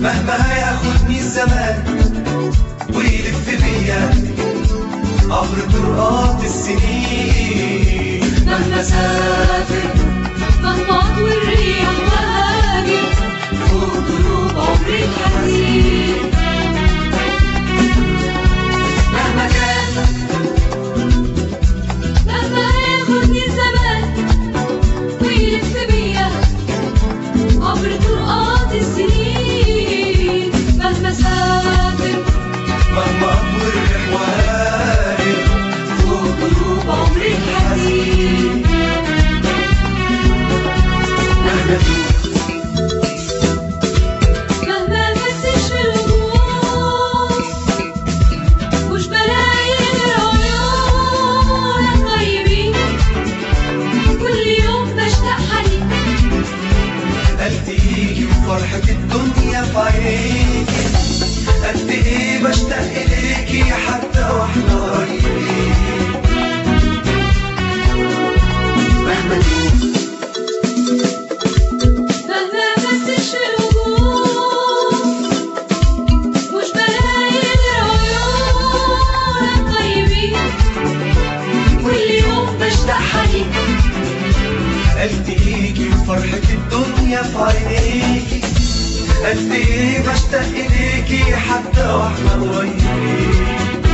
مهما هياخدني الزمان ويلف بيا عبر طرقات السنين مهما سافر مهما اطوي الريح وهاجر فوق دروب عمري الحزين مهما كان مهما ياخدني الزمان ويلف بيا عبر طرقات السنين مهما سافر مهما أطول وهاجر فوق دروب عمري الحزين مهما دوب مهما فتش في الوجود مش بلاقي غير عيونك طيبين كل يوم بشتاق حنين قد يجي وفرحة الدنيا في عينيكي قد ايه بشتاق اليكي حتى واحنا قريبين مهما دوب مهما فتش في الوجود مش بلاقي غير عيونك طيبين كل يوم بشتاق حنين قد يجي وفرحة الدنيا في عينيكي قد ايه بشتاق اليكي حتى واحنا قريبين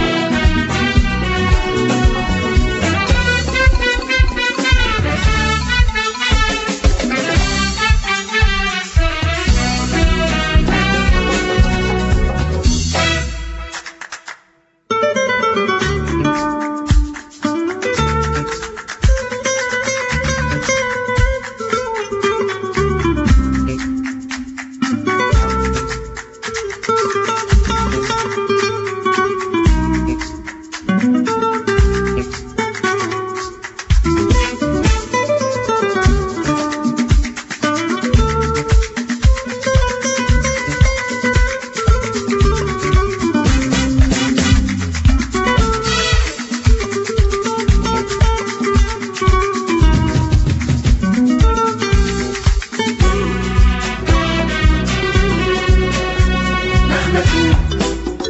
مهما دوب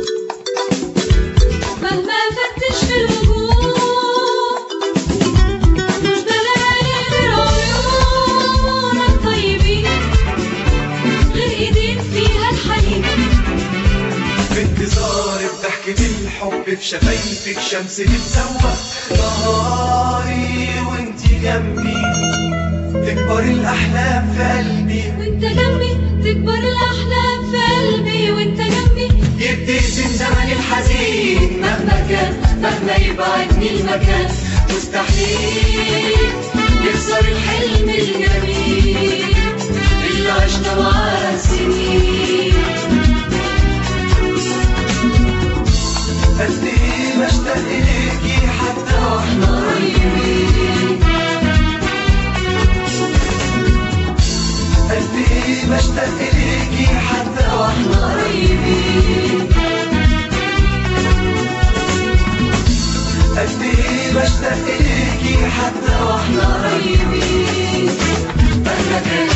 مهما فتش في الوجود مش بلاقي غير عيونك طيبين غير ايدين فيها الحنين في انتظار بضحكة الحب في شفايفك شمس بتسوق نهاري وانتي جنبي تكبر الأحلام في قلبي وانت جنبي تكبر الاحلام في قلبي وانت جنبي يبتسم زمن الحزين مهما كان مهما يبعدني المكان مستحيل نكسر الحلم الجميل اللي عشنا معاه سنين قد ايه بشتاق اليكي حتى واحنا قريبين قد ايه بشتاق اليكي حتى واحنا قريبين قد ايه بشتاق اليكي حتى واحنا قريبين مهما كان